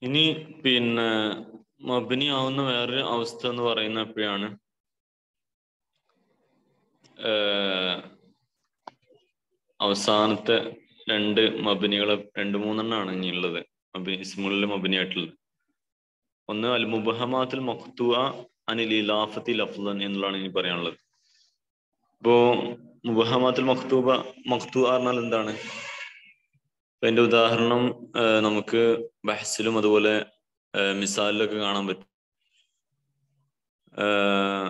ഇനി പിന്നെ മബിനി ആവുന്ന വേറൊരു അവസ്ഥ എന്ന് പറയുന്ന എപ്പോഴാണ് ഏർ അവസാനത്തെ രണ്ട് മബിനികൾ രണ്ട് മൂന്നെണ്ണമാണ് ഇനി ഉള്ളത് മബി ഇസ്മുകളിൽ മബിനി ആയിട്ടുള്ളത് ഒന്ന് അൽ മുബഹമാത്തുൽ മഖ്തുഅ അനിൽ ഇലാഫത്തി ലഫ്ലൻ എന്നുള്ളതാണ് ഇനി പറയാനുള്ളത് ഇപ്പോ മുബഹമാത്തുൽ മഖ്തൂബ മഖ്തുഅ പറഞ്ഞാൽ എന്താണ് ഇപ്പൊ അതിന്റെ ഉദാഹരണം ഏർ നമുക്ക് ബഹസിലും അതുപോലെ ഏർ മിസാലിലൊക്കെ കാണാൻ പറ്റും ഏർ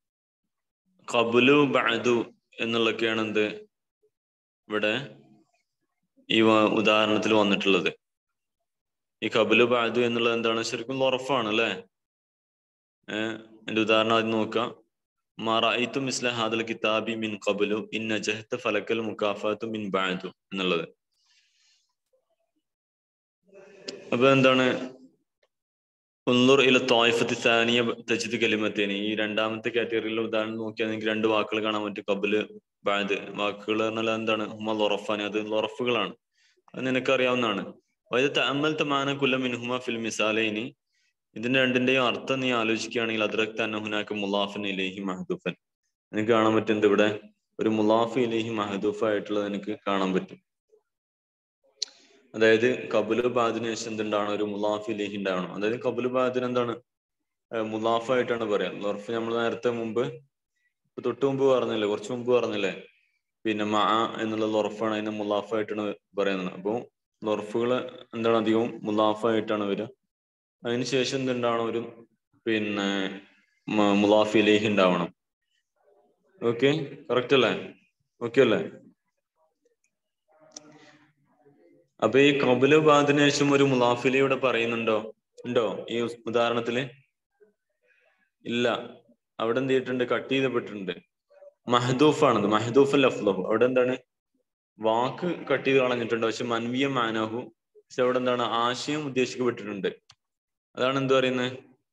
ഖബുലു ബഅദു എന്നുള്ളൊക്കെയാണ് എന്ത് ഇവിടെ ഈ വ- ഉദാഹരണത്തിൽ വന്നിട്ടുള്ളത് ഈ കബുലു ബഅദു എന്നുള്ളത് എന്താണ് ശരിക്കും ലൊറഫാണ് അല്ലെ ഏഹ് എന്റെ ഉദാഹരണം ആദ്യം നോക്കാം മറഅയ്തു മിസ്ല ഹാദൽ കിതാബി മിൻ ഖബലു ഇൻ നജഹത ഫലക്കൽ മുകാഫാത്തു മിൻ ബഅദു എന്നുള്ളത് അപ്പൊ എന്താണ് ഉള്ളൂർ ഇല തോയ്ഫത്ത് സാനിയ തജിദ് കലിമത്തേന് ഈ രണ്ടാമത്തെ കാറ്റഗറിയിലെ ഉദാഹരണം നോക്കിയാൽ നിങ്ങൾക്ക് രണ്ട് വാക്കുകൾ കാണാൻ പറ്റും കബില് ബാദ് വാക്കുകൾ പറഞ്ഞാൽ എന്താണ് ഹുമ ലൊറഫാൻ അത് ലൊറഫുകളാണ് അത് നിനക്കറിയാവുന്നതാണ് വൈദത്ത് അമ്മൽ തമാന കുല്ല മിൻഹുമ ഫിൽ മിസാലൈനി ഇതിന്റെ രണ്ടിന്റെയും അർത്ഥം നീ ആലോചിക്കുകയാണെങ്കിൽ അദ്രക് തന്നെ ഹുനാക്ക് മുലാഫിൻ ഇലേഹി മഹദൂഫൻ നിനക്ക് കാണാൻ പറ്റുന്നത് ഇവിടെ ഒരു മുലാഫ് ഇലേഹി മഹദൂഫ് ആയിട്ടുള്ളത് എനിക്ക് കാണാൻ പറ്റും അതായത് കബുല് ബാദിന് ശേഷം എന്തുണ്ടാവണം ഒരു മുലാഫ് ഇലേഹി ഉണ്ടാവണം അതായത് കബുല് ബാദിന് എന്താണ് ഏഹ് മുലാഫായിട്ടാണ് പറയാ ലർഫ് നമ്മൾ നേരത്തെ മുമ്പ് ഇപ്പൊ തൊട്ട് മുമ്പ് പറഞ്ഞില്ലേ കുറച്ച് മുമ്പ് പറഞ്ഞില്ലേ പിന്നെ മ എന്നുള്ള ലൊറഫാണ് അതിനെ മുലാഫായിട്ടാണ് പറയുന്നത് അപ്പോൾ ലൊറഫുകൾ എന്താണ് അധികവും മുലാഫായിട്ടാണ് വരിക അതിനുശേഷം എന്തുണ്ടാവണം ഒരു പിന്നെ മ- മുലാഫ് ഇലേഹി ഉണ്ടാവണം ഓക്കെ കറക്റ്റ് അല്ലേ ഓക്കെ അല്ലേ അപ്പൊ ഈ കബുല് ബാദിന് ശേഷം ഒരു മുലാഫിലി ഇവിടെ പറയുന്നുണ്ടോ ഉണ്ടോ ഈ ഉസ്- ഉദാഹരണത്തില് ഇല്ല അവിടെ എന്ത് ചെയ്തിട്ടുണ്ട് കട്ട് ചെയ്തപ്പെട്ടിട്ടുണ്ട് മഹദൂഫാണത് മഹദൂഫ് ലഫ്ലഹു അവിടെ എന്താണ് വാക്ക് കട്ട് ചെയ്ത് കളഞ്ഞിട്ടുണ്ട് പക്ഷെ മൻവിയ മാനഹു പക്ഷെ അവിടെ എന്താണ് ആശയം ഉദ്ദേശിക്കപ്പെട്ടിട്ടുണ്ട് അതാണ് എന്ത് പറയുന്നത്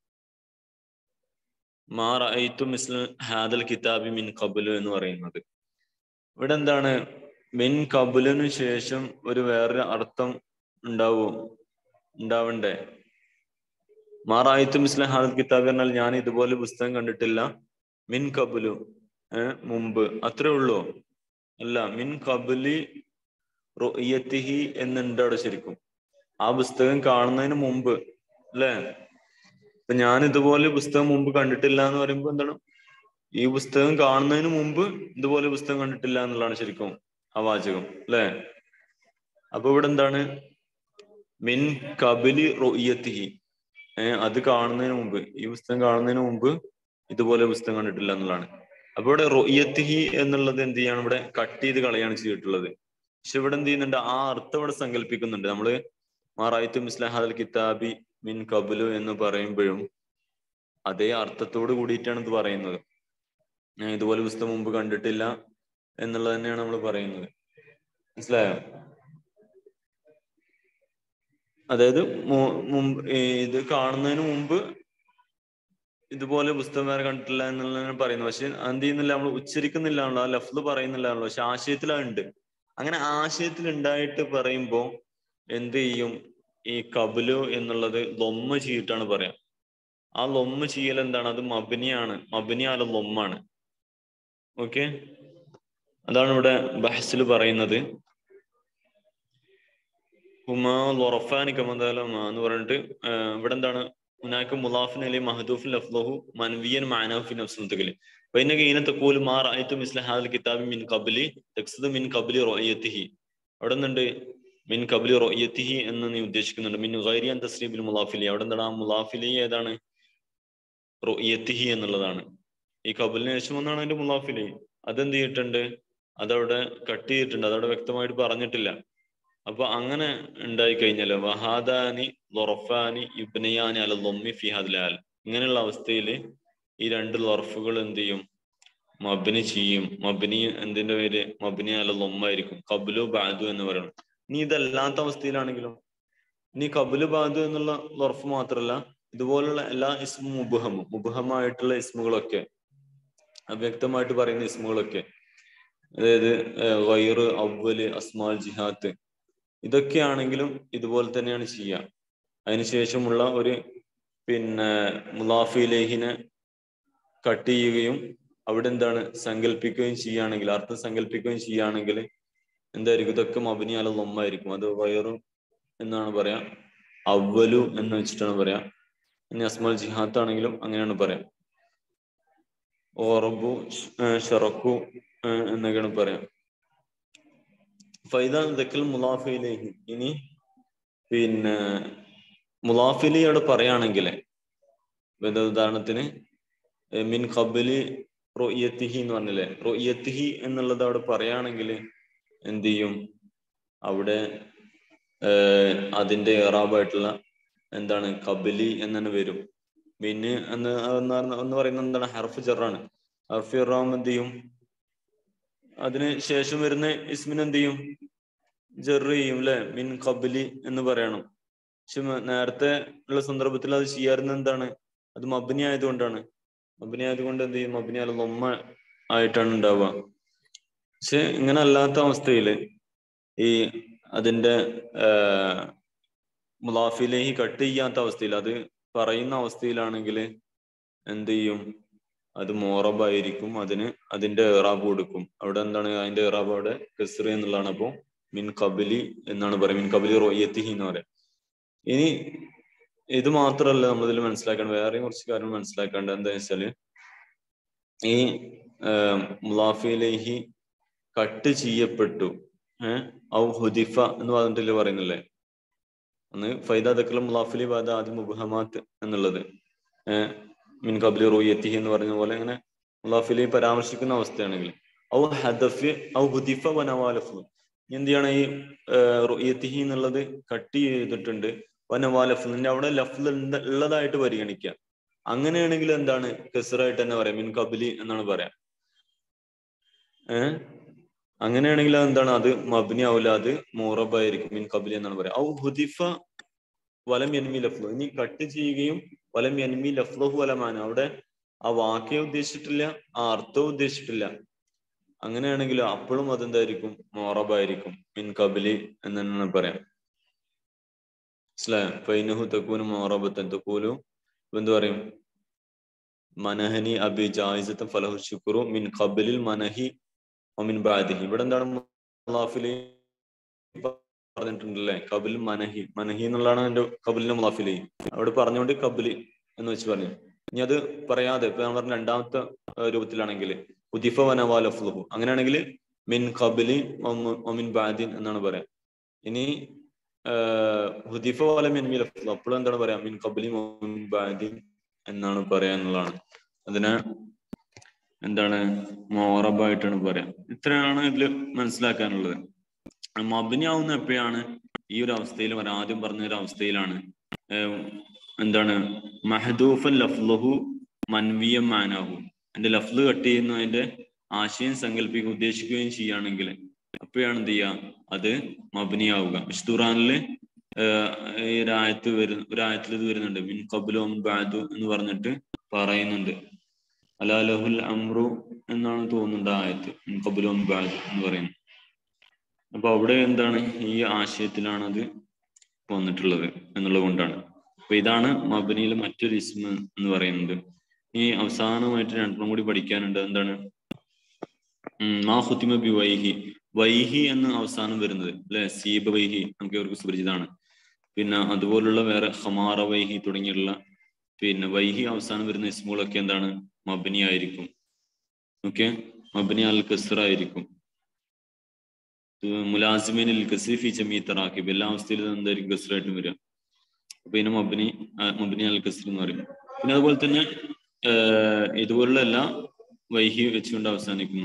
മാ റഅയ്തു മിസ്ല ഹാദൽ കിതാബി മിൻ ഖബലു എന്ന് പറയുന്നത് ഇവിടെ എന്താണ് മിൻ കബുലിനു ശേഷം ഒരു വേറൊരു അർത്ഥം ഉണ്ടാവും ഉണ്ടാവണ്ടേ മാറായിത്തു മിസ്ല ഹാദൽ കിതാബ് പറഞ്ഞാൽ ഞാൻ ഇതുപോലെ പുസ്തകം കണ്ടിട്ടില്ല മിൻ കബുലു ഏഹ് മുമ്പ് അത്രേ ഉള്ളൂ അല്ല മിൻ കബുലി റുയത്തിഹി എന്നുണ്ട് അവിടെ ശരിക്കും ആ പുസ്തകം കാണുന്നതിന് മുമ്പ് അല്ലേ ഇപ്പൊ ഞാൻ ഇതുപോലെ പുസ്തകം മുമ്പ് കണ്ടിട്ടില്ല എന്ന് പറയുമ്പോ എന്താണ് ഈ പുസ്തകം കാണുന്നതിന് മുമ്പ് ഇതുപോലെ പുസ്തകം കണ്ടിട്ടില്ല എന്നുള്ളതാണ് ശരിക്കും ആ വാചകം അല്ലേ അപ്പൊ ഇവിടെ എന്താണ് മിൻ കബിലി റൊയ്യത്തിഹി ഏഹ് അത് കാണുന്നതിന് മുമ്പ് ഈ പുസ്തകം കാണുന്നതിന് മുമ്പ് ഇതുപോലെ പുസ്തകം കണ്ടിട്ടില്ല എന്നുള്ളതാണ് അപ്പൊ ഇവിടെ റൊയ്യത്തിഹി എന്നുള്ളത് എന്ത് ചെയ്യാണ് ഇവിടെ കട്ട് ചെയ്ത് കളയാണ് ചെയ്തിട്ടുള്ളത് പക്ഷെ ഇവിടെ എന്ത് ചെയ്യുന്നുണ്ട് ആ അർത്ഥം ഇവിടെ സങ്കല്പിക്കുന്നുണ്ട് നമ്മള് മാറായിത്തു മിസ്ലാഹൽ കിതാബി മിൻ കബുലു എന്ന് പറയുമ്പോഴും അതേ അർത്ഥത്തോട് കൂടിയിട്ടാണ് ഇത് പറയുന്നത് ഞാൻ ഇതുപോലെ പുസ്തകം മുമ്പ് കണ്ടിട്ടില്ല എന്നുള്ളത് തന്നെയാണ് നമ്മൾ പറയുന്നത് മനസ്സിലായോ അതായത് മു- മുമ്പ് ഈ ഇത് കാണുന്നതിന് മുമ്പ് ഇതുപോലെ പുസ്തകം വേറെ കണ്ടിട്ടില്ല എന്നുള്ളതാണ് പറയുന്നത് പക്ഷെ എന്ത് ചെയ്യുന്നില്ല നമ്മൾ ഉച്ചരിക്കുന്നില്ലാണല്ലോ ആ ലഫ്ല് പറയുന്നില്ലാണല്ലോ പക്ഷെ ആശയത്തിൽ അതുണ്ട് അങ്ങനെ ആശയത്തിൽ ഉണ്ടായിട്ട് പറയുമ്പോ എന്ത് ചെയ്യും ഈ കബുലു എന്നുള്ളത് ലൊമ്മ ചെയ്തിട്ടാണ് പറയാം ആ ലൊമ്മ ചെയ്യൽ എന്താണ് അത് മബിനിയാണ് മബിനിയാല ലൊമ്മാണ് ഓക്കെ അതാണ് ഇവിടെ ബഹസിൽ പറയുന്നത് ഹുമാ ലൊറഫാനി കമദാലമ എന്ന് പറഞ്ഞിട്ട് ആഹ് ഇവിടെ എന്താണ് هناك مضاف إليه محذوف لفظه منفيا معناه في نفس المنتقل فإنك حين تقول ما رأيت مثل هذا الكتاب من قبل تقصد من قبل رؤيته അവിടെ നിന്നുണ്ട് മിൻ കബിലി റൊയ്യത്തിഹി എന്ന് നീ ഉദ്ദേശിക്കുന്നുണ്ട് മിൻ ഗൈരിയൻ തസ്രീബിൽ മുലാഫിലി അവിടെ എന്താണ് ആ മുലാഫിലി ഏതാണ് റൊയ്യത്തിഹി എന്നുള്ളതാണ് ഈ കബിലിന് ശേഷം ഒന്നാണ് അതിന്റെ മുലാഫിലി അതെന്ത് ചെയ്തിട്ടുണ്ട് അതവിടെ കട്ട് ചെയ്തിട്ടുണ്ട് അതവിടെ വ്യക്തമായിട്ട് പറഞ്ഞിട്ടില്ല അപ്പൊ അങ്ങനെ ഉണ്ടായി കഴിഞ്ഞാല് വഹാദാനി ലൊറഫാനി യുബ്നയാനി അല ലൊമ്മി ഫിഹാദ്ലാൽ ഇങ്ങനെയുള്ള അവസ്ഥയിൽ ഈ രണ്ട് ലൊറഫുകൾ എന്ത് ചെയ്യും മബിനി ചെയ്യും മബിനി എന്തിന്റെ പേര് മബിനി അല ലൊമ്മായിരിക്കും കബുലു ബാദു എന്ന് പറയണം ഇനി ഇതല്ലാത്ത അവസ്ഥയിലാണെങ്കിലും ഇനി കബുലു ബാദു എന്നുള്ള ലൊറഫ് മാത്രമല്ല ഇതുപോലുള്ള എല്ലാ ഇസ്മു മുബുഹമും മുബുഹമായിട്ടുള്ള ഇസ്മുകളൊക്കെ അവ്യക്തമായിട്ട് പറയുന്ന ഇസ്മുകളൊക്കെ അതായത് വൈറ് അവല് അസ്മാൽ ജിഹാത്ത് ഇതൊക്കെയാണെങ്കിലും ഇതുപോലെ തന്നെയാണ് ചെയ്യുക അതിനുശേഷമുള്ള ഒരു പിന്നെ മുലാഫിലേഹിനെ കട്ട് ചെയ്യുകയും അവിടെ എന്താണ് സങ്കല്പിക്കുകയും ചെയ്യുകയാണെങ്കിൽ അർത്ഥം സങ്കല്പിക്കുകയും ചെയ്യുകയാണെങ്കിൽ എന്തായിരിക്കും ഇതൊക്കെ മബിനി അല ലൊമ്മായിരിക്കും അത് വയറും എന്നാണ് പറയാ അവലു എന്ന് വെച്ചിട്ടാണ് പറയാ ഇനി അസ്മൽ ജിഹാത്ത് ആണെങ്കിലും അങ്ങനെയാണ് പറയാം ഓറബു ഷറക്കു എന്നൊക്കെയാണ് പറയാം ഫൈദ ദക്കൽ മുലാഫിലേക്ക് ഇനി പിന്നെ മുലാഫിലിയോട് പറയുകയാണെങ്കിൽ ഉദാഹരണത്തിന് മിൻ ഖബലി റൊയ്യത്തിഹി എന്ന് പറഞ്ഞില്ലേ റൊയ്യത്തിഹി എന്നുള്ളത് അവിടെ പറയുകയാണെങ്കിൽ എന്ത് ചെയ്യും അവിടെ അതിന്റെ ഏറാബായിട്ടുള്ള എന്താണ് കബലി എന്നു വരും മിന് എന്ന് എന്ന് പറയുന്നത് എന്താണ് ഹർഫ് ജറാണ് ഹർഫ് ജറാം എന്ത് ചെയ്യും അതിന് ശേഷം വരുന്ന ഇസ്മിന് എന്ത് ചെയ്യും ജറ് ചെയ്യും അല്ലെ മിൻ കബലി എന്ന് പറയണം പക്ഷെ നേരത്തെ ഉള്ള സന്ദർഭത്തിൽ അത് ചെയ്യാറുന്നത് എന്താണ് അത് മബിനി ആയതുകൊണ്ടാണ് മബിനി ആയതുകൊണ്ട് എന്ത് ചെയ്യും മബിനി അല്ല ലൊമ്മ ആയിട്ടാണ് ഉണ്ടാവുക പക്ഷെ ഇങ്ങനെ അല്ലാത്ത അവസ്ഥയില് ഈ അതിന്റെ മുലാഫിലേഹി കട്ട് ചെയ്യാത്ത അവസ്ഥയിൽ അത് പറയുന്ന അവസ്ഥയിലാണെങ്കിൽ എന്ത് ചെയ്യും അത് മോറബായിരിക്കും അതിന് അതിന്റെ ഏറാബ് കൊടുക്കും അവിടെ എന്താണ് അതിന്റെ ഏറാബ് അവിടെ കെസ്റി എന്നുള്ളതാണ് അപ്പോ മിൻ കബിലി എന്നാണ് പറയുക മിൻ കബിലി റോയത്തിഹി എന്ന് പറയാം ഇനി ഇത് മാത്രമല്ല നമ്മളിതിൽ മനസ്സിലാക്കേണ്ടത് വേറെയും കുറച്ച് കാര്യങ്ങൾ മനസ്സിലാക്കേണ്ടത് എന്താ വെച്ചാല് ഈ മുലാഫിലേഹി കട്ട് ചെയ്യപ്പെട്ടു ഏഹ് ഔ ഹുദിഫ എന്ന് പറഞ്ഞിട്ടില്ല പറയുന്നില്ലേ ഒന്ന് ഫൈദ ദക്കൽ മുലാഫിലി ബാദ ആദ്യ മുബഹമാത്ത് എന്നുള്ളത് ഏഹ് മിൻ കബ്ലി റൂയത്തിഹി എന്ന് പറഞ്ഞ പോലെ അങ്ങനെ മുലാഫിലി പരാമർശിക്കുന്ന അവസ്ഥയാണെങ്കിൽ ഔ ഹദഫ് ഔ ഹുദിഫ വനവാലഫ് എന്ത് ചെയ്യണം ഈ റുയത്തിഹി എന്നുള്ളത് കട്ട് ചെയ്തിട്ടുണ്ട് വനവാലഫിന്റെ അവിടെ ലഫ്ൽ ഉള്ളതായിട്ട് പരിഗണിക്കുക അങ്ങനെയാണെങ്കിൽ എന്താണ് കെസറായിട്ട് തന്നെ പറയാം മിൻ കബിലി എന്നാണ് പറയാം ഏഹ് അങ്ങനെയാണെങ്കിൽ എന്താണ് അത് മബ്നി ആവില്ല അത് മൂറബായിരിക്കും മിൻ കബിലി എന്നാണ് പറയാം ഔ ഹുദിഫ വലം എൻമി ലഫ്ലു ഇനി കട്ട് ചെയ്യുകയും വലം എൻമി ലഫ്ലഹു വലമാന അവിടെ ആ വാക്യം ഉദ്ദേശിച്ചിട്ടില്ല ആ അർത്ഥവും ഉദ്ദേശിച്ചിട്ടില്ല അങ്ങനെയാണെങ്കിൽ അപ്പോഴും അതെന്തായിരിക്കും മോറബായിരിക്കും മിൻ കബിലി എന്ന് തന്നെ പറയാം മനസ്സിലായോ ഫൈനഹു തക്കൂന് മോറബത്തൻ തക്കൂലു എന്ത് പറയും മനഹനി അബി ജായിസത്തും ഫലഹു ശുക്രു മിൻ ഖബലിൽ മനഹി ഒമിൻ ബാദിഹി ഇവിടെ എന്താണ് മുലാഫിലി പറഞ്ഞിട്ടുണ്ടല്ലേ കബിൽ മനഹി മനഹി എന്നുള്ളതാണ് എന്റെ കബിലിന്റെ മുലാഫിലി അവിടെ പറഞ്ഞുകൊണ്ട് കബിലി എന്ന് വെച്ച് പറഞ്ഞു ഇനി അത് പറയാതെ ഇപ്പൊ ഞാൻ പറഞ്ഞ രണ്ടാമത്തെ രൂപത്തിലാണെങ്കിൽ ഉദിഫ വനവാലഫ്ലുഹു അങ്ങനെയാണെങ്കിൽ മിൻ കബിലി ഒമിൻ ബാദിൻ എന്നാണ് പറയാം ഇനി ഹുദിഫ വല മിൻ ലഫ്ലു അപ്പോഴും എന്താണ് പറയാ മിൻ കബിലി ഒമിൻ ബാദിൻ എന്നാണ് പറയാ എന്നുള്ളതാണ് അതിനെ എന്താണ് മോറബായിട്ടാണ് പറയാം ഇത്രയാണ് ഇതിൽ മനസ്സിലാക്കാനുള്ളത് മബിനി ആവുന്ന എപ്പോഴാണ് ഈ ഒരു അവസ്ഥയിൽ ആദ്യം പറഞ്ഞ ഒരു അവസ്ഥയിലാണ് എന്താണ് മഹദൂഫൻ ലഫ്ലഹു മൻവിയം മാനാഹു എന്റെ ലഫ്ല് കട്ട് ചെയ്യുന്ന അതിന്റെ ആശയം സങ്കല്പിക്കുക ഉദ്ദേശിക്കുകയും ചെയ്യുകയാണെങ്കിൽ അപ്പോഴാണ് എന്ത് ചെയ്യുക അത് മബിനിയാവുക വിഷ്ണുറാനില് ഈ ഒരായത്ത് വരുന്ന ഒരായത്തിൽ ഇത് വരുന്നുണ്ട് മിൻ കബുലോ ബാദു എന്ന് പറഞ്ഞിട്ട് പറയുന്നുണ്ട് അലാലഹുൽ അമ്രു എന്നാണ് തോന്നുന്നുണ്ട് ആയത്ത് മിൻ കബുലോ ബാദു എന്ന് പറയുന്നത് അപ്പൊ അവിടെ എന്താണ് ഈ ആശയത്തിലാണ് അത് വന്നിട്ടുള്ളത് എന്നുള്ളത് കൊണ്ടാണ് അപ്പൊ ഇതാണ് മബനിയിലെ മറ്റൊരു ഇസ്മ എന്ന് പറയുന്നത് ഈ അവസാനമായിട്ട് രണ്ടെണ്ണം കൂടി പഠിക്കാനുണ്ട് എന്താണ് മാ ഹുത്തിമ ബി വൈഹി വൈഹി എന്ന് അവസാനം വരുന്നത് അല്ലെ സീബ വൈഹി നമുക്ക് ഇവർക്ക് സുപരിചിതമാണ് പിന്നെ അതുപോലുള്ള വേറെ ഹമാറ വൈഹി തുടങ്ങിയുള്ള പിന്നെ വൈഹി അവസാനം വരുന്ന ഇസ്മുകളൊക്കെ എന്താണ് മബനി ആയിരിക്കും ഓക്കെ മബനി അൽ കസർ ആയിരിക്കും മുലാസിമിൻ കസീഫി ജമീ തറാഖിബ് എല്ലാ അവസ്ഥയിലും എന്തായിരിക്കും കസറായിട്ടും വരിക അപ്പൊ ഇതിന് മബിനി മബിനി അൽ കസർ എന്ന് പറയും പിന്നെ അതുപോലെ തന്നെ ഇതുപോലുള്ള എല്ലാ വൈഹി വെച്ചുകൊണ്ട് അവസാനിക്കുന്നു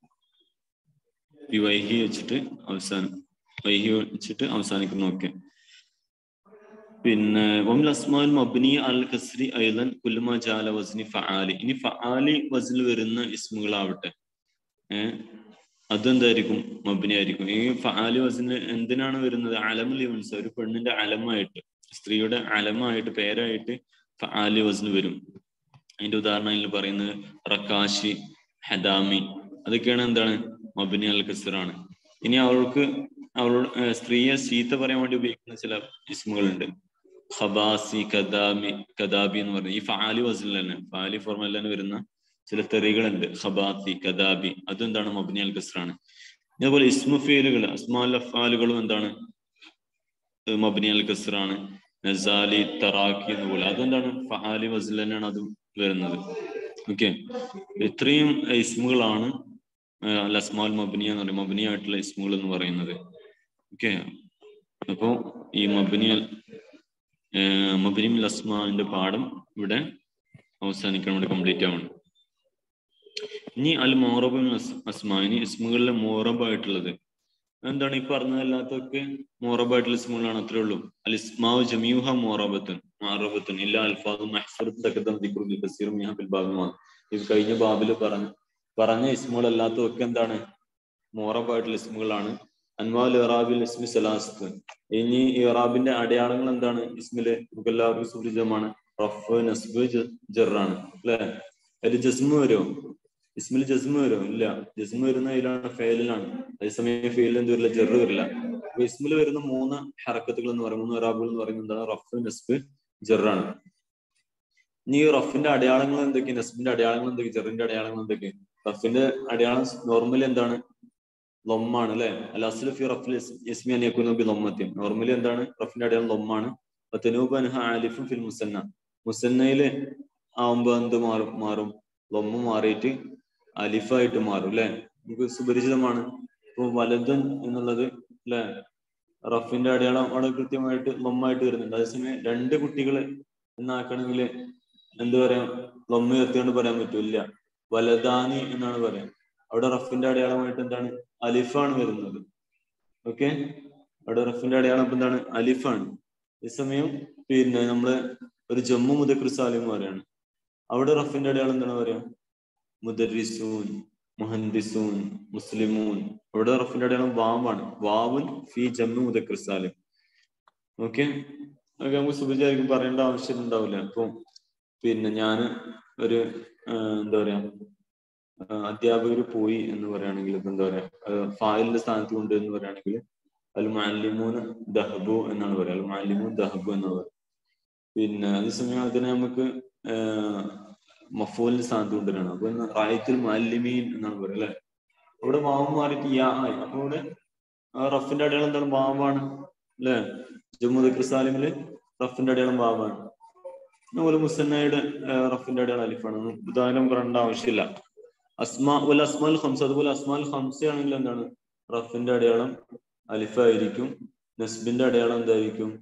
ഈ വൈഹി വെച്ചിട്ട് അവസാനം വൈഹി വെച്ചിട്ട് അവസാനിക്കുന്നു ഒക്കെ പിന്നെ വമിൽ അസ്മാൽ മബ്നി അൽ കസ്രി ഐലൻ കുല്ലുമ ജാല വസ്നി ഫആലി ഇനി ഫആലി വസിൽ വരുന്ന ഇസ്മുകളാവട്ടെ ഏഹ് അതെന്തായിരിക്കും മബ്നി ആയിരിക്കും ഈ ഫആലി വസിന് എന്തിനാണ് വരുന്നത് അലമുൽ യുൻസ ഒരു പെണ്ണിന്റെ അലമായിട്ട് സ്ത്രീയുടെ അലമായിട്ട് പേരായിട്ട് ഫആലി വസിന് വരും അതിന്റെ ഉദാഹരണം ഇതിൽ പറയുന്നത് റക്കാശി ഹദാമി അതൊക്കെയാണ് എന്താണ് മബിനി അൽ കസറാണ് ഇനി അവൾക്ക് അവളോട് സ്ത്രീയെ ചീത്ത പറയാൻ വേണ്ടി ഉപയോഗിക്കുന്ന ചില ഇസ്മുകളുണ്ട് ഖബാസി കദാമി കദാബി എന്ന് പറയുന്നത് ഈ ഫാലി വസിൽ തന്നെ ഫാലി ഫോർമൽ തന്നെ വരുന്ന ചില തെറികളുണ്ട് ഖബാത്തി കദാബി അതും എന്താണ് മബ്നി അൽ കസ്റാണ് അതേപോലെ ഇസ്മുഫീലുകൾ അസ്മാൽ അഫാലുകളും എന്താണ് മബ്നി അൽ കസ്റാണ് നസാലി തറാക്കി എന്ന് പോലെ അതെന്താണ് ഫാലി വസിൽ തന്നെയാണ് അതും വരുന്നത് ഓക്കെ ഇത്രയും ഇസ്മുകളാണ് അൽ അസ്മാൽ മബ്നിയ എന്ന് പറയുന്നത് മബ്നി ആയിട്ടുള്ള ഇസ്മുകൾ എന്ന് പറയുന്നത് ഓക്കെ അപ്പോ ഈ മബ്നി അൽ മബിനിമിൽ അസ്മാന്റെ പാഠം ഇവിടെ അവസാനിക്കണം ഇവിടെ കംപ്ലീറ്റ് ആവണം ഇനി അൽ മോറബിൻ അസ്മാ ഇനി ഇസ്മുകളിലെ മോറബായിട്ടുള്ളത് എന്താണ് ഈ പറഞ്ഞതല്ലാത്തൊക്കെ മോറബായിട്ടുള്ള ഇസ്മുകളാണ് അത്രേ ഉള്ളൂ അൽ ഇസ്മാവ് ജമീഹ മോറബത്തുൻ മോറബത്തുൻ ഇല്ല അൽഫാദും ഇത് കഴിഞ്ഞ ബാബിൽ പറഞ്ഞ പറഞ്ഞ ഇസ്മുകളല്ലാത്തതൊക്കെ എന്താണ് മോറബായിട്ടുള്ള ഇസ്മുകളാണ് അൻവാൽ ഇറാബിൽ ഇസ്മി സലാസ്ത്ത് ഇനി ഇറാബിന്റെ അടയാളങ്ങൾ എന്താണ് ഇസ്മില് നമുക്ക് എല്ലാവർക്കും സുപരിചിതമാണ് റഫ് നസ്ബ് ജറാണ് അല്ലെ അതിൽ ജസ്മു വരുമോ ഇസ്മിൽ ജസ്മു വരുമോ ഇല്ല ജസ്മു വരുന്ന ഇതിലാണ് ഫെയിലാണ് അതേസമയം ഫെയിൽ എന്ത് വരില്ല ജെറ് വരില്ല അപ്പൊ ഇസ്മിൽ വരുന്ന മൂന്ന് ഹറക്കത്തുകൾ എന്ന് പറയുന്നത് മൂന്ന് ഇറാബുകൾ എന്ന് പറയുന്നത് എന്താണ് റഫ് നസ്ബ് ജറാണ് ഇനി ഈ റഫിന്റെ അടയാളങ്ങൾ എന്തൊക്കെയാണ് നസ്ബിന്റെ അടയാളങ്ങൾ എന്തൊക്കെയാണ് ജെറിന്റെ അടയാളങ്ങൾ എന്തൊക്കെയാണ് റഫിന്റെ അടയാളം നോർമലി എന്താണ് ലൊമ്മാണ് അല്ലെ അൽ അസ്ലു ഫി റഫിൽ ഇസ്മി അനിയക്കുന്നു ബി ലൊമ്മത്തിൻ നോർമലി എന്താണ് റഫിന്റെ അടയാളം ലൊമ്മാണ് തെനൂബ് അൻഹ ആലിഫും ഫിൽ മുസന്ന മുസന്നയില് ആവുമ്പോ എന്ത് മാറും മാറും ലൊമ്മ മാറിയിട്ട് അലിഫായിട്ട് മാറും അല്ലെ നമുക്ക് സുപരിചിതമാണ് ഇപ്പൊ വലതുൻ എന്നുള്ളത് അല്ലെ റഫിന്റെ അടയാളം അവിടെ കൃത്യമായിട്ട് ലൊമ്മായിട്ട് വരുന്നുണ്ട് അതേസമയം രണ്ട് കുട്ടികൾ എന്നാക്കണമെങ്കിൽ എന്ത് പറയാം ലൊമ്മ എത്തിയോണ്ട് പറയാൻ പറ്റൂല വലദാനി എന്നാണ് പറയാം അവിടെ റഫിന്റെ അടയാളമായിട്ട് എന്താണ് അലിഫാണ് വരുന്നത് ഓക്കെ അവിടെ റഫിന്റെ അടയാളം ഇപ്പൊ എന്താണ് അലിഫാണ് ഈ സമയം പിന്നെ നമ്മള് ഒരു ജമ്മു മുദക്ർ സാലിം പറയാണ് അവിടെ റഫിന്റെ അടയാളം എന്താണ് പറയാ മുദരിസൂൻ മുഹന്ദിസൂൻ മുസ്ലിമൂൻ അവിടെ റഫിന്റെ അടയാളം വാവാണ് വാവുൻ ഫി ജമ്മു മുദക്ർ സാലിം ഓക്കെ ഓക്കെ നമുക്ക് സുബിചാരിക്കും പറയേണ്ട ആവശ്യം ഉണ്ടാവില്ല അപ്പൊ പിന്നെ ഞാൻ ഒരു എന്താ പറയാ അധ്യാപകർ പോയി എന്ന് പറയുകയാണെങ്കിൽ ഇപ്പൊ എന്താ പറയാ ഫായിലിന്റെ സ്ഥാനത്ത് കൊണ്ട് എന്ന് പറയുകയാണെങ്കിൽ അൽ മാലിമൂന് ദഹബു എന്നാണ് പറയുക അൽ മാലിമൂൻ ദഹബു എന്നാണ് പറയുക പിന്നെ അതേസമയം അതിനെ നമുക്ക് മഫൂലിന്റെ സ്ഥാനത്ത് കൊണ്ടുവരണം അപ്പൊ റായത്തുൽ മാലിമീൻ എന്നാണ് പറയുക അല്ലെ അവിടെ വാവ് മാറിയിട്ട് യാ ആയി അപ്പൊ ഇവിടെ റഫിന്റെ അടയാളം എന്താണ് വാവാണ് അല്ലെ ജമ്മു ക്രിസാലിമില് റഫിന്റെ അടയാളം വാവാണ് അതുപോലെ മുസന്നയുടെ റഫിന്റെ അടയാളം അലിഫാണ് ഉദാഹരണം പറയേണ്ട ആവശ്യമില്ല അസ്മാ ഉൽ അസ്മാൽ ഹംസ അതുപോലെ അസ്മാൽ ഹംസ ആണെങ്കിൽ എന്താണ് റഫിന്റെ അടയാളം അലിഫായിരിക്കും നസ്ബിന്റെ അടയാളം എന്തായിരിക്കും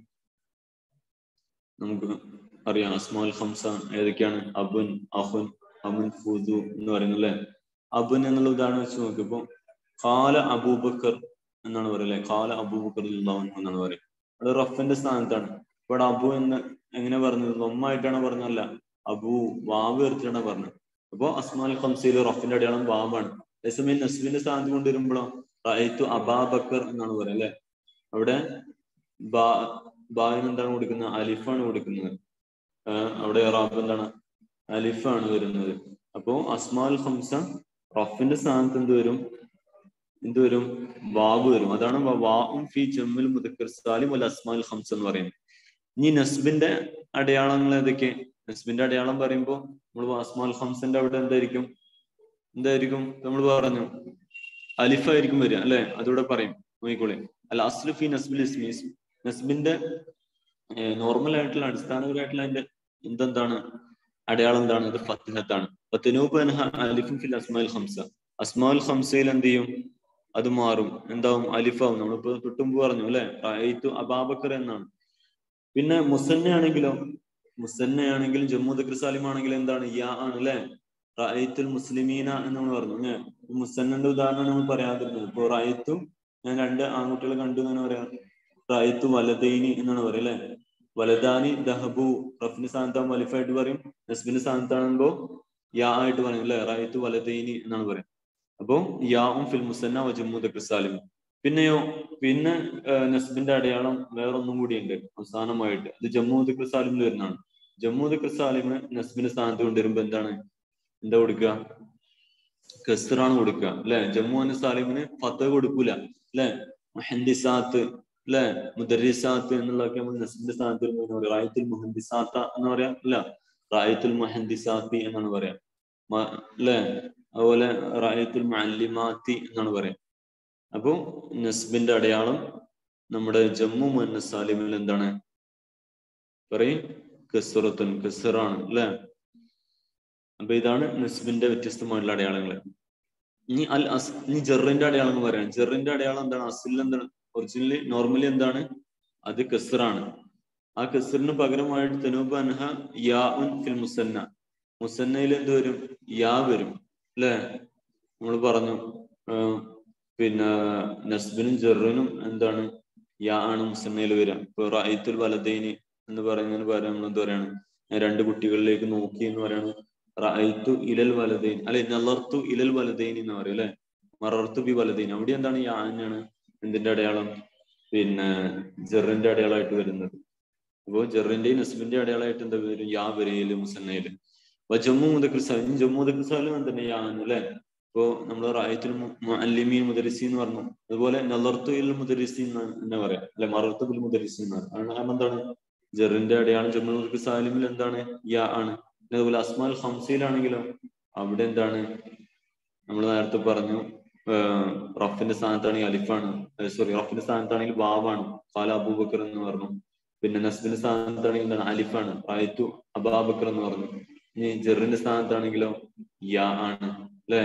നമുക്ക് അറിയാം അസ്മാൽ ഹംസ ഏതൊക്കെയാണ് അബുൻ അഹുൻ അമുൻ ഫുദു എന്ന് പറയുന്നത് അല്ലെ അബുൻ എന്നുള്ള ഉദാഹരണം വെച്ച് നോക്കിയപ്പോ കാല അബൂബക്കർ എന്നാണ് പറയുക അല്ലെ കാല അബൂബക്കർ എന്നാണ് പറയുക അത് റഫിന്റെ സ്ഥാനത്താണ് ഇവിടെ അബു എന്ന് എങ്ങനെ പറഞ്ഞത് ലൊമ്മായിട്ടാണ് പറഞ്ഞല്ല അബു വാവ് എടുത്തിട്ടാണ് പറഞ്ഞത് അപ്പോ അസ്മാൽ ഖംസയിൽ റഫിന്റെ അടയാളം വാവാണ് അതേസമയം നസ്ബിന്റെ സ്ഥാനത്ത് കൊണ്ടുവരുമ്പോഴോ റൈത്തു അബാബക്കർ എന്നാണ് പറയുക അല്ലെ അവിടെ ബാ ബാവിന് എന്താണ് കൊടുക്കുന്നത് അലിഫാണ് കൊടുക്കുന്നത് അവിടെ റാബ് എന്താണ് അലിഫാണ് വരുന്നത് അപ്പോ അസ്മാൽ ഖംസ റഫിന്റെ സ്ഥാനത്ത് എന്ത് വരും എന്ത് വരും വാവ് വരും അതാണ് വാവും ഫി ജമ്മിൽ മുദക്കർ സാലിം അൽ അസ്മാൽ ഖംസ എന്ന് പറയുന്നത് ഇനി നസ്ബിന്റെ അടയാളങ്ങൾ ഏതൊക്കെ നസ്ബിന്റെ അടയാളം പറയുമ്പോൾ നമ്മൾ അസ്മാൽ ഹംസന്റെ അവിടെ എന്തായിരിക്കും എന്തായിരിക്കും നമ്മൾ പറഞ്ഞു അലിഫായിരിക്കും വരിക അല്ലെ അതിവിടെ പറയും നോക്കിക്കോളെ അല്ല അസ്ലുഫി നസ്ബിൽ ഇസ്മീസ് നസ്ബിന്റെ നോർമൽ ആയിട്ടുള്ള അടിസ്ഥാനപരമായിട്ടുള്ള അതിന്റെ എന്തെന്താണ് അടയാളം എന്താണ് അത് ഫത്തിഹത്താണ് അലിഫും ഫിൽ അസ്മാൽ ഹംസ അസ്മാൽ ഹംസയിൽ എന്ത് ചെയ്യും അത് മാറും എന്താവും അലിഫാവും നമ്മളിപ്പോ തൊട്ടുമ്പ് പറഞ്ഞു അല്ലെ റൈത്തു അബാബക്കർ എന്നാണ് പിന്നെ മുസന്നയാണെങ്കിലോ മുസന്നയാണെങ്കിലും ജമ്മു ദക്ര സാലിം ആണെങ്കിലും എന്താണ് യാ ആണ് അല്ലെ റൈത്തുൽ മുസ്ലിമീന എന്ന് നമ്മൾ പറഞ്ഞു അല്ലെ മുസന്നന്റെ ഉദാഹരണം നമ്മൾ പറയാതിരുന്നത് ഇപ്പൊ റൈത്തു ഞാൻ രണ്ട് ആൺകുട്ടികളെ കണ്ടു എന്നാണ് പറയാ റൈത്തു വലദൈനി എന്നാണ് പറയാ അല്ലെ വലദാനി ദഹബു റഫിന്റെ സ്ഥാനത്താകുമ്പോൾ അലിഫായിട്ട് പറയും നസ്ബിന്റെ സ്ഥാനത്താകുമ്പോ യാ ആയിട്ട് പറയും അല്ലെ റൈത്തു വലദൈനി എന്നാണ് പറയാം അപ്പോ യാവും ഫിൽ മുസന്ന വജമ്മു ദക്ര സാലിം പിന്നെയോ പിന്നെ നസ്ബിന്റെ അടയാളം വേറൊന്നും കൂടിയുണ്ട് അവസാനമായിട്ട് അത് ജമ്മു ദിക്ർ സാലിമിൽ വരുന്നതാണ് ജമ്മു ദിക്ർ സാലിമ് നസ്ബിന്റെ സ്ഥാനത്ത് കൊണ്ടുവരുമ്പോ എന്താണ് എന്താ കൊടുക്കുക കസറാണ് കൊടുക്കുക അല്ലെ ജമ്മു എന്ന സാലിമിന് ഫത്ത് കൊടുക്കൂല അല്ലെ മെഹന്ദിസാത്ത് അല്ലെ മുദരിസാത്ത് എന്നുള്ളതൊക്കെ നമ്മൾ നസ്ബിന്റെ സ്ഥാനത്ത് വരുമ്പോൾ റായത്തുൽ മുഹന്ദിസാത്ത എന്ന് പറയാം അല്ല റായത്തുൽ മുഹന്ദിസാത്തി എന്നാണ് പറയാം അല്ലെ അതുപോലെ റായത്തുൽ മുഅല്ലിമാത്തി എന്നാണ് പറയാം അപ്പോ നസ്ബിന്റെ അടയാളം നമ്മുടെ ജമ്മു മുഹന്നസ് സാലിമിൽ എന്താണ് പറയും കസുറത്തുൻ കസറാണ് അല്ലെ അപ്പൊ ഇതാണ് നസ്ബിന്റെ വ്യത്യസ്തമായിട്ടുള്ള അടയാളങ്ങൾ ഇനി അൽ അസ് ഇനി ജെറിന്റെ അടയാളം എന്ന് പറയാം ജെറിന്റെ അടയാളം എന്താണ് അസിൽ എന്താണ് ഒറിജിനലി നോർമലി എന്താണ് അത് കസറാണ് ആ കസറിന് പകരമായിട്ട് തനൂബ് അൻഹ യാ ഉൻ ഫിൽ മുസന്ന മുസന്നയിൽ എന്ത് വരും യാ വരും അല്ലെ നമ്മൾ പറഞ്ഞു പിന്നെ നസ്ബിനും ജെറിനും എന്താണ് യാ ആണ് മുസന്നയിൽ വരിക ഇപ്പൊ റൈത്തുൽ വലതൈനി എന്ന് പറയുന്നതിന് പകരം നമ്മൾ എന്താ പറയാണ് രണ്ട് കുട്ടികളിലേക്ക് നോക്കി എന്ന് പറയാണ് റൈത്തു ഇലൽ വലതൈൻ അല്ലെ നലർത്തു ഇലൽ വലതൈൻ എന്ന് പറയും അല്ലെ മറർത്തു ബി വലതൈൻ അവിടെ എന്താണ് യാ തന്നെയാണ് എന്തിന്റെ അടയാളം പിന്നെ ജെറിന്റെ അടയാളമായിട്ട് വരുന്നത് അപ്പോ ജെറിന്റെയും നസ്ബിന്റെ അടയാളമായിട്ട് എന്താ വരും യാ വരയില് മുസന്നയില് അപ്പൊ ജമ്മു മുദക്രിസാലും ജമ്മു മുദക്രിസാലും എന്താണ് യാ ആണ് അല്ലെ ഇപ്പോ നമ്മൾ റായത്തിൽ അല്ലിമീൻ മുദരിസി എന്ന് പറഞ്ഞു അതുപോലെ നലർത്തു ഇൽ മുദരിസി എന്ന് പറയാം അല്ലെ മറർത്തു ബിൽ മുദരിസി എന്ന് പറയാം കാരണം എന്താണ് ജെറിന്റെ അടയാളം ജമ്മു മുദക്രിസാലിമിൽ എന്താണ് യാ ആണ് അതുപോലെ അസ്മാൽ ഹംസയിലാണെങ്കിലും അവിടെ എന്താണ് നമ്മൾ നേരത്തെ പറഞ്ഞു റഫിന്റെ സ്ഥാനത്താണെങ്കിൽ അലിഫാണ് സോറി റഫിന്റെ സ്ഥാനത്താണെങ്കിൽ ബാബാണ് ഫാല അബൂബക്കർ എന്ന് പറഞ്ഞു പിന്നെ നസ്ബിന്റെ സ്ഥാനത്താണെങ്കിൽ എന്താണ് അലിഫാണ് റായത്തു അബാബക്കർ എന്ന് പറഞ്ഞു ഇനി ജെറിന്റെ സ്ഥാനത്താണെങ്കിലോ യാ ആണ് അല്ലെ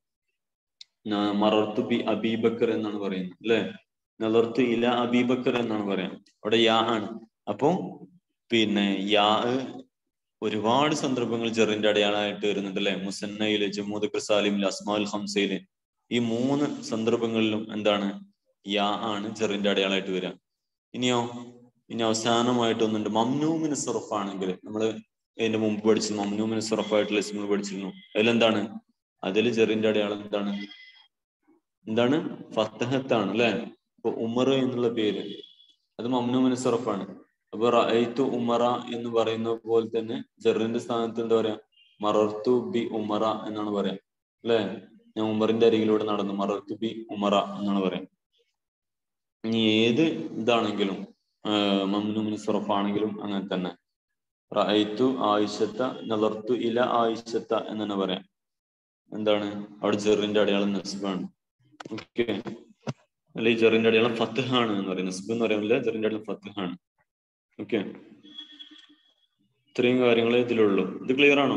മറർത്തു ബി അബീബക്കർ എന്നാണ് പറയുന്നത് അല്ലെ നലർത്തു ഇല അബീബക്കർ എന്നാണ് പറയാം അവിടെ യാ ആണ് അപ്പോ പിന്നെ യാ ഒരുപാട് സന്ദർഭങ്ങൾ ജെറിന്റെ അടയാളമായിട്ട് വരുന്നുണ്ട് അല്ലെ മുസന്നയില് ജമ്മൂദ് ക്രിസാലിമില് അസ്മാൽ ഹംസയില് ഈ മൂന്ന് സന്ദർഭങ്ങളിലും എന്താണ് യാ ആണ് ജെറിന്റെ അടയാളമായിട്ട് വരിക ഇനിയോ ഇനി അവസാനമായിട്ട് ഒന്നുണ്ട് മംനൂമിന് സുറഫ് ആണെങ്കിൽ നമ്മൾ അതിന്റെ മുമ്പ് പഠിച്ചത് മംനൂമിന് സുറഫായിട്ടുള്ള ഇസ്മുകൾ പഠിച്ചിരുന്നു അതിലെന്താണ് അതിൽ ജെറിന്റെ അടയാളം എന്താണ് എന്താണ് ഫത്തഹത്താണ് അല്ലെ ഇപ്പൊ ഉമർ എന്നുള്ള പേര് അത് മംനൂമിന് സുറഫാണ് അപ്പൊ റഅയ്ത്തു ഉമറ എന്ന് പറയുന്ന പോലെ തന്നെ ജെറിന്റെ സ്ഥാനത്ത് എന്താ പറയാ മറർത്തു ബി ഉമറ എന്നാണ് പറയാം അല്ലെ ഞാൻ ഉമറിന്റെ അരികിലൂടെ നടന്നു മറർത്തു ബി ഉമറ എന്നാണ് പറയാം ഇനി ഏത് ഇതാണെങ്കിലും മംനൂമിന് സുറഫാണെങ്കിലും അങ്ങനെ തന്നെ റഅയ്ത്തു ആയിഷത്ത നലർത്തു ഇല ആയിഷത്ത എന്ന് തന്നെ പറയാം എന്താണ് അവിടെ ജെറിന്റെ അടയാളം നസ്ബാണ് ഓക്കെ അല്ലെ ഈ ജെറിന്റെ അടയാളം ഫത്തഹാണ് എന്ന് പറയും നസ്ബ് എന്ന് പറയുന്നില്ല ജെറിന്റെ അടയാളം ഫത്തഹാണ് ഓക്കെ ഇത്രയും കാര്യങ്ങളെ ഇതിലുള്ളൂ ഇത് ക്ലിയർ ആണോ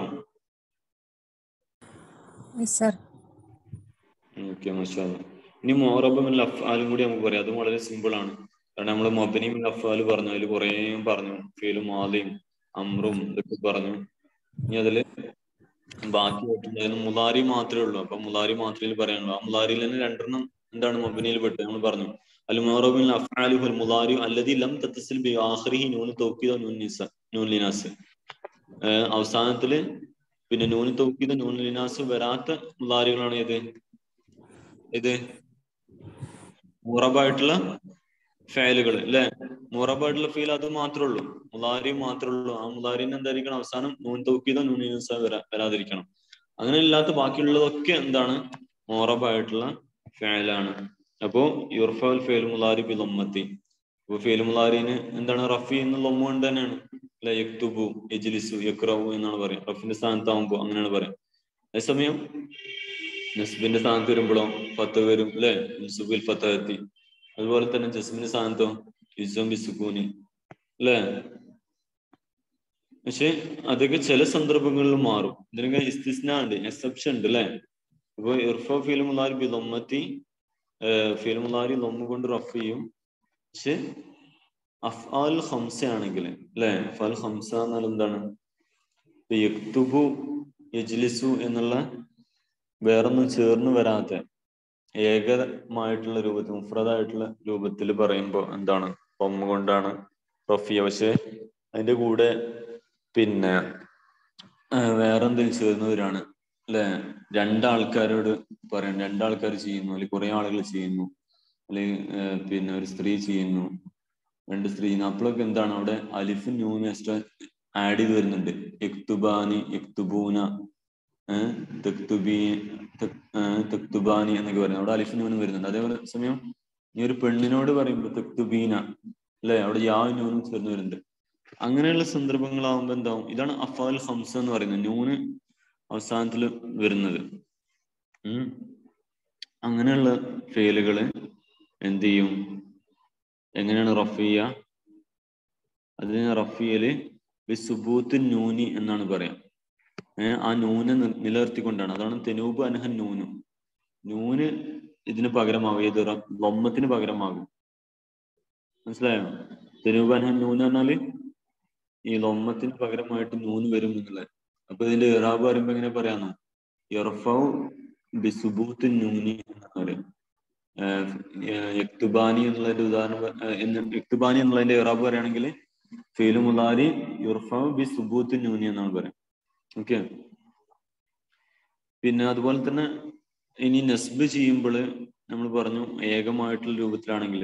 ഓക്കെ മാഷാ ഇനി മോറബ് മിൻ അഫ്ആലും കൂടി നമുക്ക് പറയാം അതും വളരെ സിമ്പിൾ ആണ് കാരണം നമ്മൾ മൊബനി മിൻ അഫ്ആൽ പറഞ്ഞു അതിൽ കുറേ പറഞ്ഞു ഫീലും മാലിയും അമ്രും ഇതൊക്കെ പറഞ്ഞു ഇനി അതില് ബാക്കി വെച്ചിട്ടുണ്ടായിരുന്നു മുലാരി മാത്രമേ ഉള്ളൂ അപ്പൊ മുലാരി മാത്രമേ പറയാനുള്ളൂ ആ മുലാരിയിൽ തന്നെ രണ്ടെണ്ണം എന്താണ് മൊബനിയിൽ പെട്ട് നമ്മൾ പറഞ്ഞു അൽ മോറബിൻ അഫ്ആലു അൽ മുലാരി അല്ലതി ലം തത്തസിൽ ബി ആഖിറിഹി നൂൻ തൗക്കീദ നൂൻ നിസ നൂൻ ലിനാസ് അവസാനത്തില് പിന്നെ നൂൻ തൗക്കീദ നൂൻ ലിനാസ് വരാത്ത മുലാരികളാണ് ഏത് ഇത് മുറബായിട്ടുള്ള ഫയലുകൾ അല്ലെ മുറബായിട്ടുള്ള ഫീൽ അത് മാത്രമേ ഉള്ളൂ മുലാരി മാത്രമേ ഉള്ളൂ ആ മുലാരിന് എന്തായിരിക്കണം അവസാനം നൂൻ തൗക്കീദോ നൂൻ ലിനാസ വരാ വരാതിരിക്കണം അങ്ങനെ ഇല്ലാത്ത ബാക്കിയുള്ളതൊക്കെ എന്താണ് മുറബായിട്ടുള്ള ഫയലാണ് അപ്പോ യുർഫൽ ഫേൽ മുലാരി ബി ലൊമ്മത്തി അപ്പൊ ഫേൽ മുലാരിന് എന്താണ് റഫി എന്ന ലൊമ്മ കൊണ്ട് തന്നെയാണ് അല്ലെ യക്തുബു എജ്ലിസു യക്രവു എന്നാണ് പറയാം റഫിന്റെ സ്ഥാനത്താവുമ്പോ അങ്ങനെയാണ് പറയാം അതേസമയം നസ്ബിന്റെ സ്ഥാനത്ത് വരുമ്പോഴോ ഫത്ത് വരും അല്ലെ സുബിൽ ഫത്തി അതുപോലെ തന്നെ ജസ്മിന്റെ സ്ഥാനത്തോ ഇസം ബിസുക്കൂനി അല്ലെ പക്ഷെ അതൊക്കെ ചില സന്ദർഭങ്ങളിൽ മാറും ഇതിനൊക്കെ ഇസ്തിസ്ന ഉണ്ട് എക്സെപ്ഷൻ ഉണ്ട് അല്ലെ അപ്പൊ ഇർഫ ഫീൽ മുലാരി ബി ലൊമ്മത്തി ഫീൽ മുലാരി ലൊമ്മ കൊണ്ട് റഫ് ചെയ്യും പക്ഷെ അഫ്ആൽ ഹംസ ആണെങ്കിൽ അല്ലെ അഫ്ആൽ ഹംസ എന്നാൽ എന്താണ് യക്തുബു യജ്ലിസു എന്നുള്ള വേറൊന്നും ചേർന്ന് വരാത്ത ഏകമായിട്ടുള്ള രൂപത്തിൽ മുഫ്രദായിട്ടുള്ള രൂപത്തിൽ പറയുമ്പോൾ എന്താണ് ബൊമ്മ കൊണ്ടാണ് റഫിയ പക്ഷെ അതിന്റെ കൂടെ പിന്നെ വേറെന്തെങ്കിലും ചേർന്നവരാണ് അല്ലെ രണ്ടാൾക്കാരോട് പറയാം രണ്ടാൾക്കാർ ചെയ്യുന്നു അല്ലെങ്കിൽ കുറെ ആളുകൾ ചെയ്യുന്നു അല്ലെങ്കിൽ പിന്നെ ഒരു സ്ത്രീ ചെയ്യുന്നു രണ്ട് സ്ത്രീ ചെയ്യുന്നു അപ്പോഴൊക്കെ എന്താണ് അവിടെ അലിഫും ന്യൂനും എക്സ്ട്രാ ആഡ് ചെയ്ത് വരുന്നുണ്ട് യക്തുബാനി യക്തുബൂന തെക്തുബി തെക്തുബാനി എന്നൊക്കെ പറയുന്നത് അവിടെ അലിഫ് ന്യൂനും വരുന്നുണ്ട് അതേപോലെ സമയം നീ ഒരു പെണ്ണിനോട് പറയുമ്പോ തെക്തുബീന അല്ലെ അവിടെ യാ നൂനും ചേർന്ന് വരുന്നുണ്ട് അങ്ങനെയുള്ള സന്ദർഭങ്ങളാവുമ്പോ എന്താവും ഇതാണ് അഫാൽ ഹംസ എന്ന് പറയുന്നത് നൂന് അവസാനത്തിൽ വരുന്നത് ഉം അങ്ങനെയുള്ള ഫെയിലുകള് എന്ത് ചെയ്യും എങ്ങനെയാണ് റഫിയ അതിന് റഫിയല് ബിസുബൂത്ത് നൂനി എന്നാണ് പറയാം ഏഹ് ആ നൂനെ നി- നിലനിർത്തിക്കൊണ്ടാണ് അതാണ് തെനൂബ് അനഹൻ നൂനു നൂന് ഇതിന് പകരമാകും ഏത് ലൊമ്മത്തിന് പകരമാകും മനസ്സിലായോ തെനൂബ് അനഹൻ നൂന് പറഞ്ഞാല് ഈ ലൊമ്മത്തിന് പകരമായിട്ട് നൂന് വരും എന്നുള്ളത് അപ്പൊ ഇതിന്റെ ഇറാബ് പറയുമ്പോ എങ്ങനെ പറയാന്നോ ഇറഫൗ ബിസുബൂത്ത് നൂനി എന്നാണ് പറയാം യക്തുബാനി എന്നുള്ളതിന്റെ ഉദാഹരണം പ- ഏഹ് എന്ന് യക്തുബാനി എന്നുള്ളതിന്റെ ഇറാബ് പറയുകയാണെങ്കിൽ ഫീലു മുലാരി യുർഫൗ ബി സുബൂത്ത് നൂനി എന്നാണ് പറയാം ഓക്കെ പിന്നെ അതുപോലെ തന്നെ ഇനി നസ്ബ് ചെയ്യുമ്പോൾ നമ്മൾ പറഞ്ഞു ഏകമായിട്ടുള്ള രൂപത്തിലാണെങ്കിൽ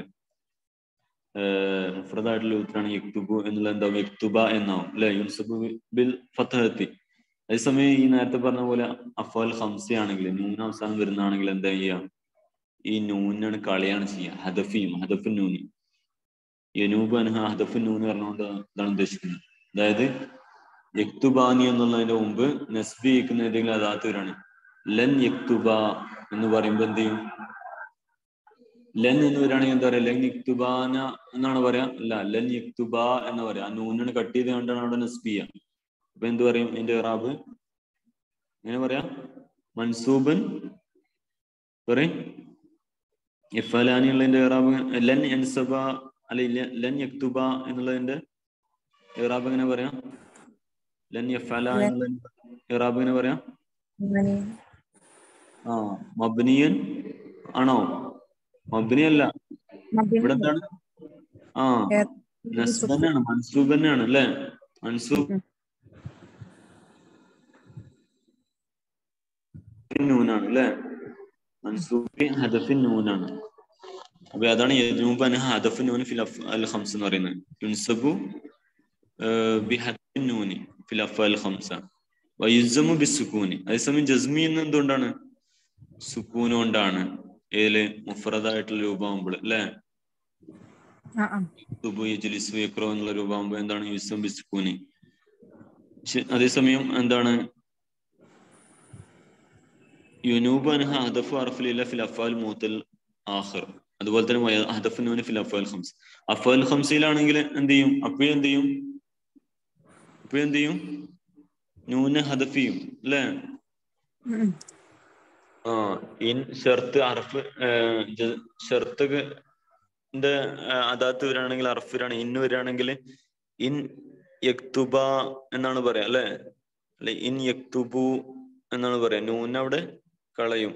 മുഫ്രദായിട്ടുള്ള രൂപത്തിലാണെങ്കിൽ യക്തുബു എന്നുള്ള എന്താവും യക്തുബ എന്നാവും അല്ലെ യുൻസബു ബിൽ ഫത്തഹത്തി അതേസമയം ഈ നേരത്തെ പറഞ്ഞ പോലെ അഫൽ ഹംസ ആണെങ്കിൽ നൂന് അവസാനം വരുന്നതാണെങ്കിൽ എന്താ ചെയ്യുക ഈ നൂനാണ് കളിയാണ് ചെയ്യുക ഹദഫിയും ഹദഫിൻ നൂനി യനൂബ് അൻഹ ഹദഫിൻ നൂന് പറഞ്ഞുകൊണ്ട് ഇതാണ് ഉദ്ദേശിക്കുന്നത് അതായത് യക്തുബാനി എന്നുള്ളതിന്റെ മുമ്പ് നസ്ബി യിക്കുന്ന ഏതെങ്കിലും അതാത്ത് വരാണ് ലൻ യക്തുബ എന്ന് പറയുമ്പോ എന്ത് ചെയ്യും ലൻ എന്ന് വരികയാണെങ്കിൽ എന്താ പറയാ ലൻ യക്തുബാന എന്നാണ് പറയാ അല്ല ലൻ യക്തുബ എന്ന് പറയാ ആ നൂനിന് കട്ട് ചെയ്ത് കണ്ടാണ് അവിടെ നസ്ബിയ അപ്പൊ എന്ത് പറയും അതിന്റെ ഇറാബ് എങ്ങനെ പറയാ മൻസൂബൻ പറയും ഇഫലാനി ഉള്ളതിന്റെ ഇറാബ് ലൻ എൻസബ അല്ല ഇല്ല ലൻ യക്തുബ എന്നുള്ളതിന്റെ ഇറാബ് എങ്ങനെ പറയാം ലൻ യഫല ലൻ. എന്നുള്ളതിന്റെ ഇറാബ് എങ്ങനെ പറയാം മനി ആ മബ്നിയൻ ആണോ മബ്നി അല്ല ഇവിടെ എന്താണ് ആ നസ്ബ് തന്നെയാണ് മൻസൂബ് തന്നെയാണ് അല്ലേ മൻസൂബ് ഉം. നൂനാണ് അല്ലേ മൻസൂബി ഹദഫിൻ നൂനാണ് അപ്പൊ അതാണ് യജൂബ് അൻഹ ഹദഫ് നൂൻ ഫിൽ അഫ് അൽ ഖംസ് എന്ന് പറയുന്നത് യുൻസബു ബി ഹദഫിൻ നൂനി ഫിൽ അഫ് അൽ ഖംസ വയുസമു ബി സുക്കൂനി അതേസമയം ജസ്മി എന്ന് എന്തുകൊണ്ടാണ് സുക്കൂന് കൊണ്ടാണ് ഏതില് മുഫറദായിട്ടുള്ള രൂപമാകുമ്പോൾ അല്ലേ ആ ആ സുബു യജ്ലിസു യക്രോ എന്നുള്ള രൂപമാകുമ്പോൾ എന്താണ് യുസം ബി സുക്കൂനി ശ- അതേസമയം എന്താണ് യുനൂബ് അൻഹ ഹദഫ് അർഫിലില്ല ഫിൽ അഫാൽ മൂത്തൽ ആഖിർ അതുപോലെ തന്നെ വയ- ഹദഫ് നൂന് ഫിൽ അഫാൽ ഖംസ് അഫാൽ ഖംസയിലാണെങ്കിൽ എന്ത് ചെയ്യും അപ്പോഴും എന്ത് ചെയ്യും അപ്പോഴും എന്ത് ചെയ്യും നൂന് ഹദഫ് ചെയ്യും അല്ലേ ഉം, ഉം. ആ ഇൻ ഷർത്ത് അർഫ് ഷർത്ത് അതാത്ത് വരികയാണെങ്കിൽ അർഫ് വരികയാണ് ഇന്ന് വരികയാണെങ്കിൽ ഇൻ യക്തുബ എന്നാണ് പറയാ അല്ലെ അല്ലെ ഇൻ യക്തുബു എന്നാണ് പറയാ നൂന് അവിടെ കളയും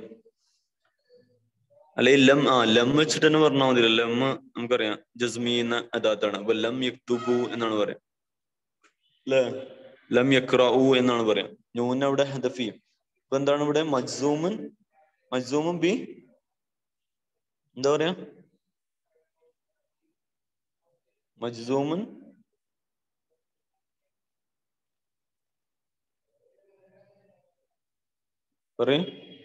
അല്ലെ ലം ആ ലം വെച്ചിട്ട് തന്നെ പറഞ്ഞാൽ മതി ലം നമുക്കറിയാം ജസ്മി എന്ന അതാത്താണ് അപ്പൊ ലം യക്തുബു എന്നാണ് പറയാ അല്ലെ ലം യക്റഉ എന്നാണ് പറയാ നൂന് അവിടെ ഹദഫ് ചെയ്യും അപ്പൊ എന്താണ് ഇവിടെ മജ്സൂമൻ മജ്സൂമും ബി എന്താ പറയാ മജ്സൂമൻ പറയും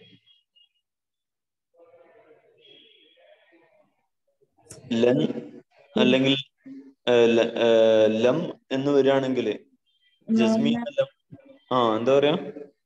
ലൻ അല്ലെങ്കിൽ ഏ, ല- ഏ, ലം എന്ന് വരികയാണെങ്കിൽ ജസ്മി ലം ആ എന്താ പറയാ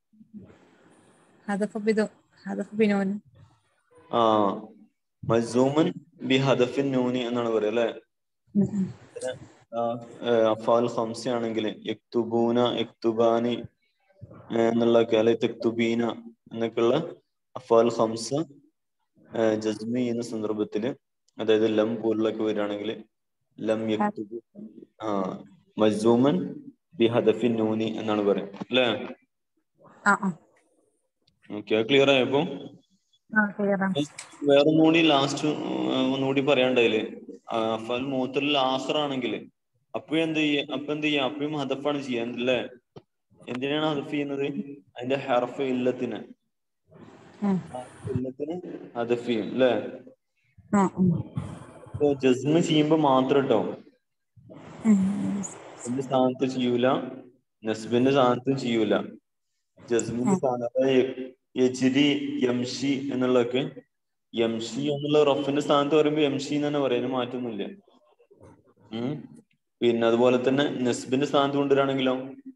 ഹദഫ് ബിദു ഹദഫ് ബിനോൻ ആ മജ്സൂമൻ ബി ഹദഫിൻ നൂനി എന്നാണ് പറയാ അല്ലെ ഉം, ഉം. അഫാൽ ഖംസ ആണെങ്കിൽ യക്തുബൂന യക്തുബാനി ഏ, എന്നുള്ളതൊക്കെ അല്ലെ തെക്തുബീന എന്നൊക്കെയുള്ള അഫാൽ ഖംസ ഏ, ജസ്മി എന്ന സന്ദർഭത്തില് അതായത് ലം പോലുള്ളൊക്കെ വരികയാണെങ്കിൽ ലം യക്തുബു ആ മജ്സൂമൻ ബി ഹദഫിൻ നൂനി എന്നാണ് പറയാം അല്ലേ ആ ആ ഓക്കെ ക്ലിയർ ആയപ്പോ ആ ക്ലിയർ ആണ് വേറൊന്നുകൂടി ലാസ്റ്റ് ഒന്നുകൂടി പറയാണ്ടായില്ലേ അഫൽ മൂത്തറിൽ ആഹ്റാണെങ്കിൽ അപ്പോഴും എന്ത് ചെയ്യ അപ്പൊ എന്ത് ചെയ്യാം അപ്പോഴും ഹദഫാണ് ചെയ്യാൻ അല്ലേ എന്തിനാണ് ഹദഫ് ചെയ്യുന്നത് അതിന്റെ ഹർഫ് ഇല്ലത്തിന് ഉം. ഇല്ലത്തിന് ഹദഫ് ചെയ്യും അല്ലേ ആ ഉം. ഇപ്പൊ ജസ്മ ചെയ്യുമ്പോ മാത്രം കേട്ടോ ഉം. എന്റെ സ്ഥാനത്ത് ചെയ്യൂല നസ്ബിന്റെ സ്ഥാനത്തും ചെയ്യൂല ജസ്മിന്റെ സ്ഥാനത്ത് യജിരി യംഷി എന്നുള്ളതൊക്കെ എം ഷി എന്നുള്ള റഫിന്റെ സ്ഥാനത്ത് പറയുമ്പോൾ എം ഷി എന്ന് തന്നെ പറയാൻ മാറ്റൊന്നുമില്ല ഉം പിന്നെ അതുപോലെ തന്നെ നെസ്ബിന്റെ സ്ഥാനത്ത് കൊണ്ടുവരാണെങ്കിലോ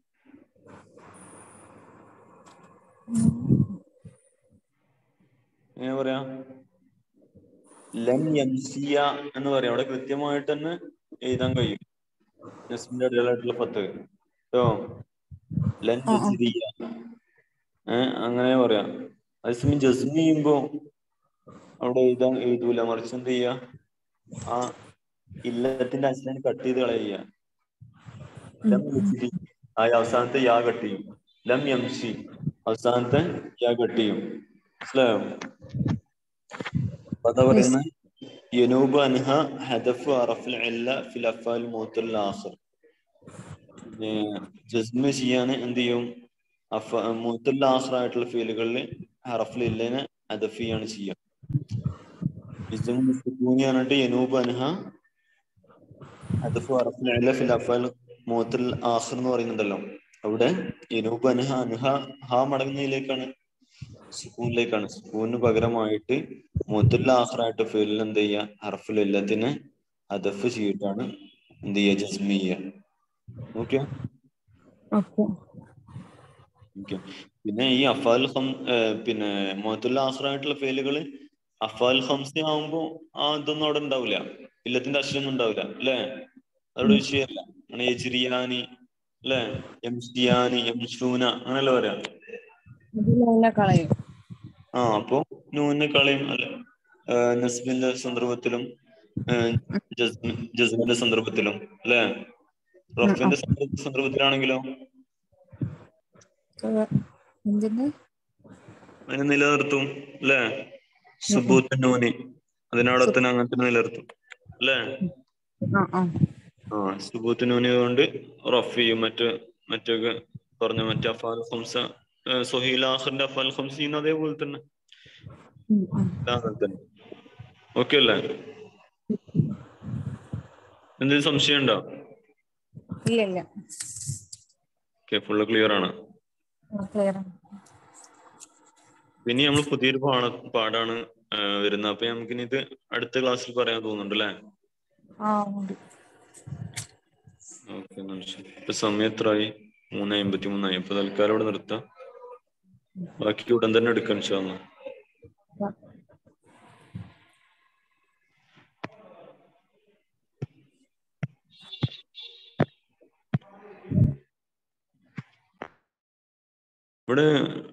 എങ്ങനെ പറയാ ലം യംസിയ എന്ന് പറയാം അവിടെ കൃത്യമായിട്ട് തന്നെ എഴുതാൻ കഴിയും നെസ്ബിന്റെ അടികളായിട്ടുള്ള പത്ത് കേട്ടോ ലൻ ആ, ആ. യസ്രിയ ഏഹ് അങ്ങനെ പറയാം അതേസമയം ജസ്മി ചെയ്യുമ്പോ അവിടെ എഴുതാൻ എഴുതൂല മറിച്ച് എന്ത് ചെയ്യാ ആ ഇല്ലത്തിന്റെ അച്ഛനെ കട്ട് ചെയ്ത് കളയുക ലം യസ്രി ആ അവസാനത്തെ യാ കട്ട് ചെയ്യും ലം യംഷി അവസാനത്തെ യാ കട്ട് ചെയ്യും മനസ്സിലായോ അപ്പൊ അതാ പറയുന്നത് യനൂബ് അൻഹ ഹദഫ് അറഫിൽ ഇല്ല ഫിൽ അഫാൽ മൂത്തുൽ ആഖിർ പിന്നെ ജസ്മ ചെയ്യാൻ എന്ത് ചെയ്യും അഫ മൂത്തുൽ ആഖിർ ആയിട്ടുള്ള ഫീലുകളിൽ ഹറഫിൽ ഇല്ലനെ ഹദഫ് ചെയ്യാണ് ചെയ്യുക ഇസ്മു മുസ്തഖൂനി പറഞ്ഞിട്ട് യനൂബ് അൻഹ ഹദഫ് അറഫിൽ ഇല്ല ഫിൽ അഫാൽ മൂത്തുൽ ആഖിർ എന്ന് പറയുന്നുണ്ടല്ലോ അവിടെ യനൂബ് അൻഹ അൻഹ ഹാ മടങ്ങുന്നതിലേക്കാണ് സുക്കൂനിലേക്കാണ് സുക്കൂനിന് പകരമായിട്ട് മുത്തുൽ ആഖിറായിട്ട് ഫീലിൽ എന്ത് ചെയ്യുക ഹർഫുൽ ഇല്ലത്തിന് ഹദഫ് ചെയ്തിട്ടാണ് എന്ത് ചെയ്യുക ജസ്മി ചെയ്യുക ഓക്കെ ഓക്കെ ഓക്കെ പിന്നെ ഈ അഫാൽ ഹം ഏർ പിന്നെ മുത്തുൽ ആഖിറായിട്ടുള്ള ഫീലുകൾ അഫാൽ ഹംസ ആവുമ്പോ ആ ഇതൊന്നും അവിടെ ഉണ്ടാവില്ല ഇല്ലത്തിന്റെ അക്ഷരമൊന്നും ഉണ്ടാവില്ല അല്ലേ അതവിടെ വിഷയമല്ല അങ്ങനെ എജിരിയാനി അല്ലേ എംഷിയാനി എംഷൂന അങ്ങനെയല്ല പറയാം ഇതിലെല്ലാം കളയും ആ അപ്പോ നൂന് കളയും അല്ല ഏഹ് നസ്ബിന്റെ സന്ദർഭത്തിലും ഏഹ് ജസ്മി- ജസ്മിന്റെ സന്ദർഭത്തിലും അല്ലെ റഫിന്റെ സന്ദർഭ- സന്ദർഭത്തിലാണെങ്കിലോ എന്തിന്റെ അതിനെ നിലനിർത്തും അല്ലെ സുബൂത്ത് നൂന് അതിനവിടെ തന്നെ അങ്ങനെ തന്നെ നിലനിർത്തും അല്ലെ ആ ആ ആ സുബൂത്ത് നൂന് കൊണ്ട് റഫ് ചെയ്യും മറ്റ് മറ്റൊക്കെ പറഞ്ഞ മറ്റേ അഫാൽ ഹംസ ഏഹ് സൊഹീൽ ആഖിറിന്റെ അഫാൽ ഹംസ ചെയ്യുന്ന അതേപോലെ തന്നെ ഉം, ഉം. അങ്ങനെ തന്നെ ഓക്കെ അല്ലേ എന്തെങ്കിലും സംശയം ഉണ്ടോ ഇല്ല ഇല്ല ഓക്കെ ഫുള്ള് ക്ലിയർ ആണ് ക്ലിയർ ഇനി നമ്മൾ പുതിയൊരു പാട പാടാണ് ആ, വരുന്നത് അപ്പൊ നമുക്കിനി ഇത് അടുത്ത ക്ലാസ്സിൽ പറയാൻ തോന്നുന്നുണ്ട് അല്ലേ ആ ഉണ്ട് ഓക്കെ ഇപ്പൊ സമയം എത്രയായി മൂന്ന് അമ്പത്തി മൂന്നായി അപ്പൊ തൽക്കാലം ഇവിടെ നിർത്താം ബാക്കി ഉടൻ തന്നെ എടുക്കാൻ ഇൻഷാല്ലാ ഇവിടെ